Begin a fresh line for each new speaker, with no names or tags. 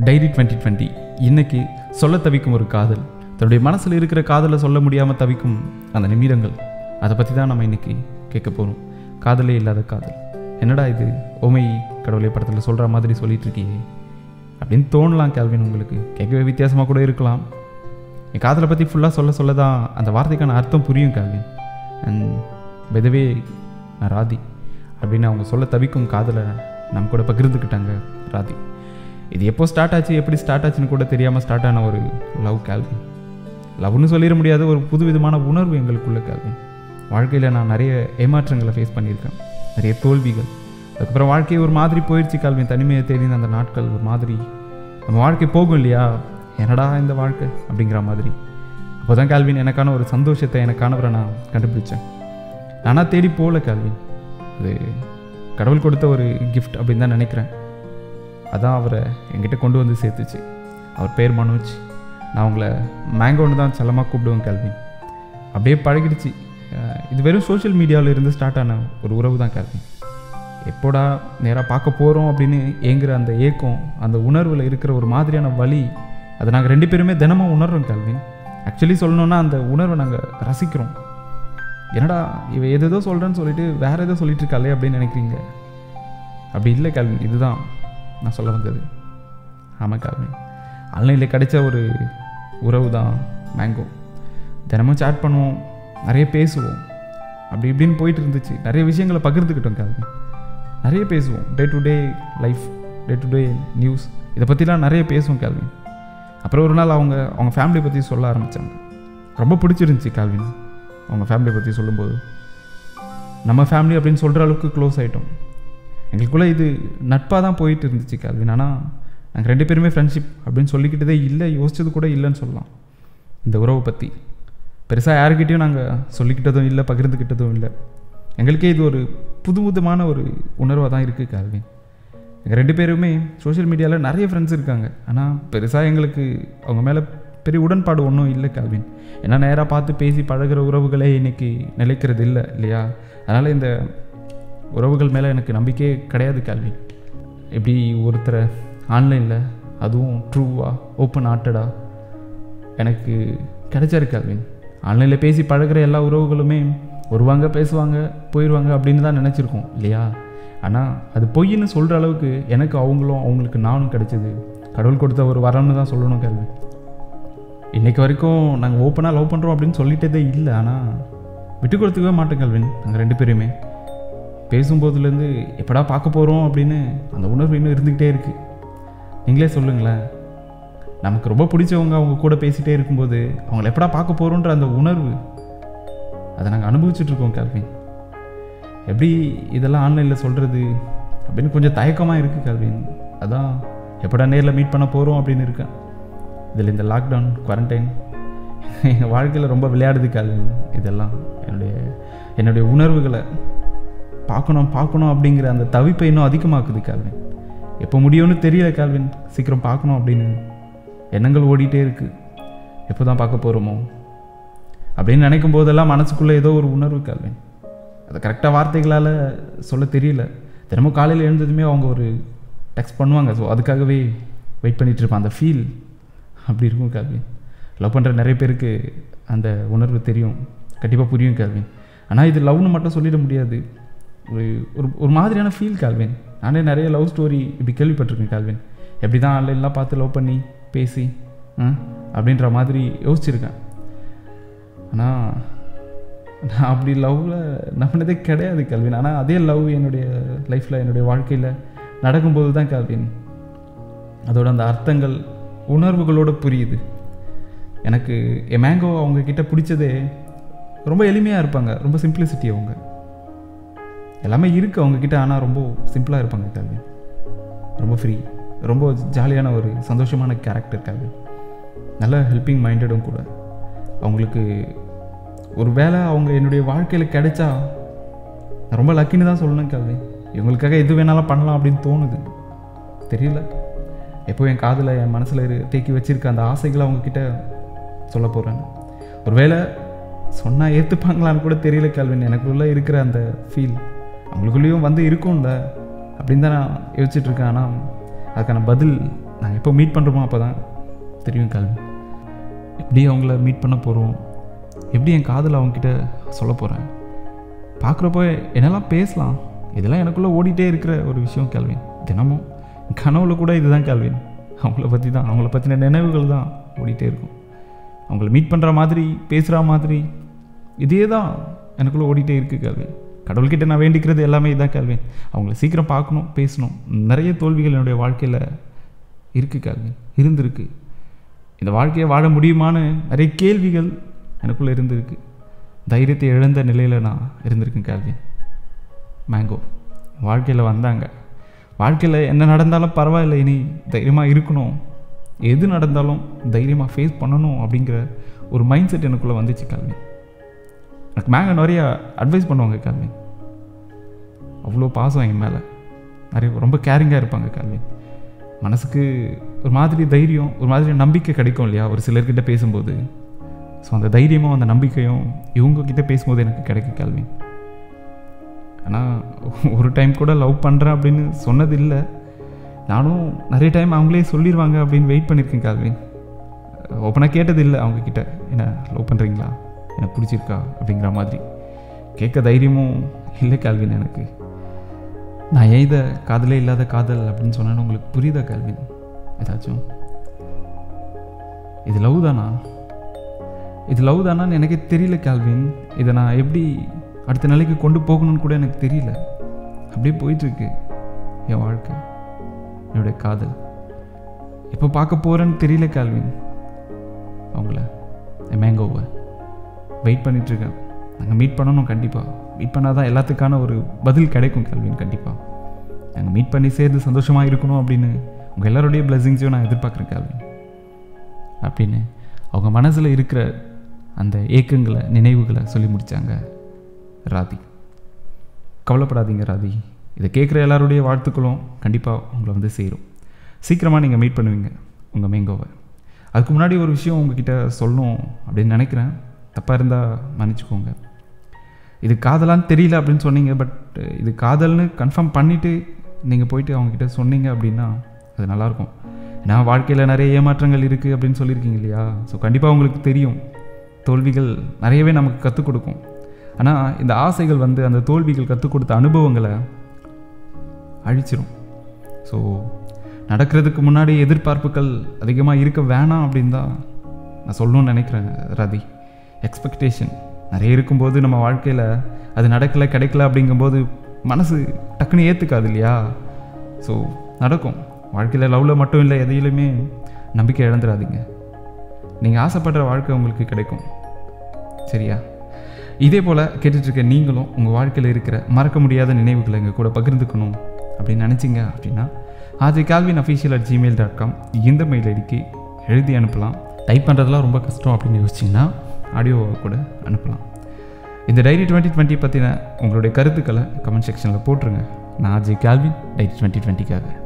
diary twenty twenty இன்னைக்கு சொல்ல தவிக்கும் ஒரு காதல் தன்னுடைய மனசில் இருக்கிற காதலை சொல்ல முடியாமல் தவிக்கும் அந்த நிமிடங்கள் அதை பற்றி தான் நம்ம இன்னைக்கு கேட்க போகிறோம் காதலே இல்லாத காதல் என்னடா இது ஓமை கடவுளை படத்தில் சொல்கிற மாதிரி சொல்லிட்டு இருக்கியே அப்படின்னு தோணலாம் கேள்வின் உங்களுக்கு கேட்கவே வித்தியாசமாக கூட இருக்கலாம் என் காதலை பற்றி ஃபுல்லாக சொல்ல சொல்ல தான் அந்த வார்த்தைக்கான அர்த்தம் புரியும் கேள்வின் அண்ட் பெதவே நான் ராதி அப்படின்னு அவங்க சொல்ல தவிக்கும் காதலை நம்ம கூட பகிர்ந்துக்கிட்டாங்க ராதி இது எப்போ ஸ்டார்ட் ஆச்சு எப்படி ஸ்டார்ட் ஆச்சுன்னு கூட தெரியாமல் ஸ்டார்ட் ஆன ஒரு லவ் கேள்வி லவ்னு சொல்லிட முடியாத ஒரு புது விதமான உணர்வு எங்களுக்குள்ள கேள்வி வாழ்க்கையில் நான் நிறைய ஏமாற்றங்களை ஃபேஸ் பண்ணியிருக்கேன் நிறைய தோல்விகள் அதுக்கப்புறம் வாழ்க்கை ஒரு மாதிரி போயிடுச்சு கேள்வி தனிமையை தேடி அந்த நாட்கள் ஒரு மாதிரி நம்ம வாழ்க்கை போகும் இல்லையா என்னடா இந்த வாழ்க்கை அப்படிங்கிற மாதிரி அப்போ தான் கேள்வின் எனக்கான ஒரு சந்தோஷத்தை எனக்கானவரை நான் கண்டுபிடிச்சேன் நானாக தேடி போகல கேள்வின் அது கடவுள் கொடுத்த ஒரு கிஃப்ட் அப்படின்னு தான் நினைக்கிறேன் அதான் அவரை என்கிட்ட கொண்டு வந்து சேர்த்துச்சு அவர் பேர் மனோஜ் நான் உங்களை மேங்கோன்னு தான் செல்லமாக கூப்பிடுவேன் கேள்வின் அப்படியே பழகிடுச்சு அஹ் இது வெறும் சோஷியல் மீடியாவில் இருந்து ஸ்டார்ட் ஆன ஒரு உறவு தான் கேள்வின் எப்போடா நேராக பார்க்க போகிறோம் அப்படின்னு ஏங்குற அந்த ஏக்கம் அந்த உணர்வில் இருக்கிற ஒரு மாதிரியான வலி அதை நாங்கள் ரெண்டு பேருமே தினமும் உணர்றோம் கேள்வின் ஆக்சுவலி சொல்லணுன்னா அந்த உணர்வை நாங்கள் ரசிக்கிறோம் என்னடா இவ எதேதோ சொல்கிறேன்னு சொல்லிட்டு வேற ஏதோ சொல்லிட்டு இருக்காளே அப்படின்னு நினைக்கிறீங்க அப்படி இல்லை கேள்வின் இதுதான் நான் சொல்ல வந்தது ஆமாம் கேள்வின் ஆன்லைனில் கிடைச்ச ஒரு உறவு தான் மேங்கோ தினமும் சேட் பண்ணுவோம் நிறைய பேசுவோம் அப்படி இப்படின்னு போயிட்டு இருந்துச்சு நிறைய விஷயங்களை பகிர்ந்துக்கிட்டோம் கேள்வின் நிறைய பேசுவோம் day to day life day to day news இதை பற்றிலாம் நிறைய பேசுவோம் கேள்வின் அப்புறம் ஒரு நாள் அவங்க அவங்க ஃபேமிலி பற்றி சொல்ல ஆரம்பித்தாங்க ரொம்ப பிடிச்சிருந்துச்சி கால்வின் அவங்க ஃபேமிலி பற்றி சொல்லும்போது நம்ம ஃபேமிலி அப்படின்னு சொல்கிற அளவுக்கு க்ளோஸ் ஆகிட்டோம் எங்களுக்குள்ளே இது நட்பாக தான் போயிட்டு இருந்துச்சு கால்வின் ஆனால் நாங்கள் ரெண்டு பேருமே ஃப்ரெண்ட்ஷிப் அப்படின்னு சொல்லிக்கிட்டதே இல்லை யோசிச்சது கூட இல்லைன்னு சொல்லலாம் இந்த உறவை பற்றி பெருசாக யாருக்கிட்டேயும் நாங்கள் சொல்லிக்கிட்டதும் இல்லை பகிர்ந்துக்கிட்டதும் இல்லை எங்களுக்கே இது ஒரு புது புதுமான ஒரு உணர்வாக தான் இருக்குது கால்வின் எங்கள் ரெண்டு பேருமே சோஷியல் மீடியாவில் நிறைய ஃப்ரெண்ட்ஸ் இருக்காங்க ஆனால் பெருசாக எங்களுக்கு அவங்க மேலே பெரிய உடன்பாடு ஒன்றும் இல்லை கால்வின் ஏன்னா நேராக பார்த்து பேசி பழகுற உறவுகளே இன்னைக்கு நிலைக்கிறது இல்லை இல்லையா அதனால் இந்த உறவுகள் மேலே எனக்கு நம்பிக்கையே கிடையாது கால்வின் எப்படி ஒருத்தரை ஆன்லைனில் அதுவும் ட்ரூவாக ஓப்பன் ஆர்ட்டடாக எனக்கு கிடைச்சாரு கால்வின் ஆன்லைனில் பேசி பழகுற எல்லா உறவுகளுமே வருவாங்க பேசுவாங்க போயிடுவாங்க அப்படின்னு தான் நினச்சிருக்கோம் இல்லையா ஆனால் அது பொய்ன்னு சொல்கிற அளவுக்கு எனக்கு அவங்களும் அவங்களுக்கு நானும் கிடைச்சது கடவுள் கொடுத்த ஒரு வரம்னு தான் சொல்லணும் கேள்வி இன்றைக்கு வரைக்கும் நாங்கள் ஓப்பனாக லவ் பண்ணுறோம் அப்படின்னு சொல்லிட்டதே இல்லை ஆனால் விட்டு கொடுத்துக்கவே மாட்டோம் கல்வின் நாங்கள் ரெண்டு பேருமே பேசும்போதுலேருந்து எப்படா பார்க்க போகிறோம் அப்படின்னு அந்த உணர்வு இன்னும் இருந்துக்கிட்டே இருக்குது நீங்களே சொல்லுங்களேன் நமக்கு ரொம்ப பிடிச்சவங்க அவங்க கூட பேசிகிட்டே இருக்கும்போது அவங்கள எப்படா பார்க்க போகிறோன்ற அந்த உணர்வு அதை நாங்கள் அனுபவிச்சுட்ருக்கோம் கேள்வின் எப்படி இதெல்லாம் ஆன்லைனில் சொல்கிறது அப்படின்னு கொஞ்சம் தயக்கமாக இருக்குது கேள்வின் அதான் எப்படா நேரில் மீட் பண்ண போகிறோம் அப்படின்னு இருக்கேன் இதில் இந்த லாக்டவுன் குவாரண்டைன் எங்கள் வாழ்க்கையில் ரொம்ப விளையாடுது கேள்வின் இதெல்லாம் என்னுடைய என்னுடைய உணர்வுகளை பார்க்கணும் பார்க்கணும் அப்படிங்கிற அந்த தவிப்பை இன்னும் அதிகமாக்குது கேள்வின் எப்போ முடியும்னு தெரியல கேள்வின் சீக்கிரம் பார்க்கணும் அப்படின்னு எண்ணங்கள் ஓடிட்டே இருக்குது எப்போ தான் பார்க்க போகிறோமோ அப்படின்னு நினைக்கும் போதெல்லாம் மனசுக்குள்ளே ஏதோ ஒரு உணர்வு கேள்வின் அதை கரெக்டாக வார்த்தைகளால் சொல்ல தெரியல தினமும் காலையில் எழுந்ததுமே அவங்க ஒரு டெக்ஸ்ட் பண்ணுவாங்க ஸோ அதுக்காகவே வெயிட் பண்ணிகிட்டு இருப்பேன் அந்த ஃபீல் அப்படி இருக்கும் கேள்வின் லவ் பண்ணுற நிறைய பேருக்கு அந்த உணர்வு தெரியும் கண்டிப்பாக புரியும் கேள்வின் ஆனால் இது லவ்னு மட்டும் சொல்லிட முடியாது ஒரு ஒரு ஒரு மாதிரியான ஃபீல் கால்வின் நானே நிறைய லவ் ஸ்டோரி இப்படி கேள்விப்பட்டிருக்கேன் கால்வின் எப்படி தான் ஆன்லைன்லாம் பார்த்து லவ் பண்ணி பேசி ஆ, அப்படின்ற மாதிரி யோசிச்சிருக்கேன் ஆனால் நான் அப்படி லவ்வில் நம்பினதே கிடையாது கல்வின் ஆனால் அதே லவ் என்னுடைய லைஃப்பில் என்னுடைய வாழ்க்கையில் நடக்கும்போது தான் கல்வின் அதோட அந்த அர்த்தங்கள் உணர்வுகளோடு புரியுது எனக்கு என் மேங்கோ அவங்க கிட்ட பிடிச்சதே ரொம்ப எளிமையாக இருப்பாங்க ரொம்ப சிம்பிளிசிட்டி அவங்க எல்லாமே இருக்குது அவங்கக்கிட்ட ஆனால் ரொம்ப சிம்பிளாக இருப்பாங்க கல்வி ரொம்ப ஃப்ரீ ரொம்ப ஜாலியான ஒரு சந்தோஷமான கேரக்டர் கல்வி நல்ல ஹெல்பிங் மைண்டடும் கூட அவங்களுக்கு ஒரு வேளை அவங்க என்னுடைய வாழ்க்கையில் கிடைச்சா நான் ரொம்ப லக்கின்னு தான் சொல்லணும் கல்வி இவங்களுக்காக எது வேணாலும் பண்ணலாம் அப்படின்னு தோணுது தெரியல எப்போ என் காதில் என் மனசில் இரு தேக்கி வச்சிருக்க அந்த ஆசைகளை அவங்கக்கிட்ட சொல்ல போகிறேன் ஒருவேளை சொன்னால் ஏற்றுப்பாங்களான்னு கூட தெரியல கேள்வின் எனக்குள்ளே இருக்கிற அந்த ஃபீல் அவங்களுக்குள்ளேயும் வந்து இருக்கும்ல அப்படின்னு தான் நான் யோசிச்சுட்டு இருக்கேன் ஆனால் அதுக்கான பதில் நாங்கள் எப்போ மீட் பண்ணுறோமோ அப்போ தான் தெரியும் கேள்வி எப்படி அவங்கள மீட் பண்ண போகிறோம் எப்படி என் காதல் அவங்கக்கிட்ட சொல்ல போகிறேன் பார்க்குறப்போ என்னெல்லாம் பேசலாம் இதெல்லாம் எனக்குள்ளே ஓடிட்டே இருக்கிற ஒரு விஷயம் கேள்வின் தினமும் கனவுல கூட இதுதான் கேள்வின் அவங்கள பற்றி தான் அவங்கள பற்றின நினைவுகள் தான் ஓடிட்டே இருக்கும் அவங்கள மீட் பண்ணுற மாதிரி பேசுகிற மாதிரி இதே தான் எனக்குள்ளே ஓடிட்டே இருக்குது கேள்வி கடவுள்கிட்ட நான் வேண்டிக்கிறது எல்லாமே இதான் கேள்வி அவங்கள சீக்கிரம் பார்க்கணும் பேசணும் நிறைய தோல்விகள் என்னுடைய வாழ்க்கையில் இருக்குது கேள்வி இருந்திருக்கு இந்த வாழ்க்கையை வாழ முடியுமான்னு நிறைய கேள்விகள் எனக்குள்ளே இருந்திருக்கு தைரியத்தை இழந்த நிலையில் நான் இருந்திருக்கேன் கேள்வி மேங்கோ வாழ்க்கையில் வந்தாங்க வாழ்க்கையில் என்ன நடந்தாலும் பரவாயில்ல இனி தைரியமாக இருக்கணும் எது நடந்தாலும் தைரியமாக ஃபேஸ் பண்ணணும் அப்படிங்கிற ஒரு மைண்ட் செட் எனக்குள்ளே வந்துச்சு கல்வி எனக்கு மேங்க நிறைய அட்வைஸ் பண்ணுவாங்க கல்வி அவ்வளோ பாசம் என் மேலே நிறைய ரொம்ப கேரிங்காக இருப்பாங்க கல்வி மனசுக்கு ஒரு மாதிரி தைரியம் ஒரு மாதிரி நம்பிக்கை கிடைக்கும் இல்லையா ஒரு சிலர்கிட்ட பேசும்போது ஸோ அந்த தைரியமும் அந்த நம்பிக்கையும் இவங்கக்கிட்ட பேசும்போது எனக்கு கிடைக்கும் கல்வி ஆனால் ஒரு டைம் கூட லவ் பண்ணுறேன் அப்படின்னு சொன்னது இல்லை நானும் நிறைய டைம் அவங்களே சொல்லிடுவாங்க அப்படின்னு வெயிட் பண்ணியிருக்கேன் கால்வின் ஓப்பனாக கேட்டது இல்லை அவங்கக்கிட்ட என்ன லவ் பண்ணுறீங்களா எனக்கு பிடிச்சிருக்கா அப்படிங்கிற மாதிரி கேட்க தைரியமும் இல்லை கால்வின் எனக்கு நான் எய்த காதலே இல்லாத காதல் அப்படின்னு சொன்னேன்னு உங்களுக்கு புரியுதா கால்வின் ஏதாச்சும் இது லவ் தானா இது லவ் தானான்னு எனக்கே தெரியல கால்வின் இதை நான் எப்படி அடுத்த நிலைக்கு கொண்டு போகணும்னு கூட எனக்கு தெரியல அப்படியே போயிட்டுருக்கு என் வாழ்க்கை என்னுடைய காதல் எப்போ பார்க்க போகிறேன்னு தெரியல கால்வின் அவங்கள என் மேங்கோவை வெயிட் பண்ணிகிட்ருக்கேன் நாங்கள் மீட் பண்ணணும் கண்டிப்பாக மீட் பண்ணால் தான் எல்லாத்துக்கான ஒரு பதில் கிடைக்கும் கேள்வின் கண்டிப்பாக நாங்கள் மீட் பண்ணி சேர்ந்து சந்தோஷமாக இருக்கணும் அப்படின்னு உங்கள் எல்லாருடைய பிளெஸிங்ஸையும் நான் எதிர்பார்க்குறேன் கேள்வின் அப்படின்னு அவங்க மனசில் இருக்கிற அந்த ஏக்கங்களை நினைவுகளை சொல்லி முடித்தாங்க ராதி கவலைப்படாதீங்க ராதி இதை கேட்குற எல்லாருடைய வாழ்த்துக்களும் கண்டிப்பாக உங்களை வந்து சேரும் சீக்கிரமாக நீங்கள் மீட் பண்ணுவீங்க உங்கள் மேங்கோவை அதுக்கு முன்னாடி ஒரு விஷயம் உங்ககிட்ட சொல்லணும் அப்படின்னு நினைக்கிறேன் தப்பாக இருந்தால் மன்னிச்சுக்கோங்க இது காதலான்னு தெரியல அப்படின்னு சொன்னீங்க பட் இது காதல்னு கன்ஃபார்ம் பண்ணிவிட்டு நீங்கள் போயிட்டு அவங்கக்கிட்ட சொன்னீங்க அப்படின்னா அது நல்லாயிருக்கும் ஏன்னா வாழ்க்கையில் நிறைய ஏமாற்றங்கள் இருக்குது அப்படின்னு சொல்லியிருக்கீங்க இல்லையா ஸோ கண்டிப்பாக உங்களுக்கு தெரியும் தோல்விகள் நிறையவே நமக்கு கற்றுக் கொடுக்கும் ஆனால் இந்த ஆசைகள் வந்து அந்த தோல்விகள் கற்றுக் கொடுத்த அனுபவங்களை அழிச்சிரும் ஸோ நடக்கிறதுக்கு முன்னாடி எதிர்பார்ப்புகள் அதிகமாக இருக்க வேணாம் அப்படின்னு தான் நான் சொல்லணும்னு நினைக்கிறேன் ரதி எக்ஸ்பெக்டேஷன் நிறைய இருக்கும்போது நம்ம வாழ்க்கையில் அது நடக்கலை கிடைக்கல அப்படிங்கும்போது மனசு டக்குன்னு ஏற்றுக்காது இல்லையா ஸோ நடக்கும் வாழ்க்கையில் லவ்வில் மட்டும் இல்லை எதையிலுமே நம்பிக்கை இழந்துடாதீங்க நீங்கள் ஆசைப்படுற வாழ்க்கை உங்களுக்கு கிடைக்கும் சரியா இதே போல் கேட்டுட்ருக்க நீங்களும் உங்கள் வாழ்க்கையில் இருக்கிற மறக்க முடியாத நினைவுகளை எங்கள் கூட பகிர்ந்துக்கணும் அப்படின்னு நினச்சிங்க அப்படின்னா Aji Calvin official at Gmail dot com இந்த மெயில் ஐடிக்கு எழுதி அனுப்பலாம் டைப் பண்ணுறதுலாம் ரொம்ப கஷ்டம் அப்படின்னு யோசிச்சிங்கன்னா ஆடியோவை கூட அனுப்பலாம் இந்த டைரி டுவெண்ட்டி டுவெண்ட்டி பற்றின உங்களுடைய கருத்துக்களை கமெண்ட் செக்ஷனில் போட்டுருங்க நான் ஆஜி கால்வின் டைரி டுவெண்ட்டி டுவெண்ட்டிக்காக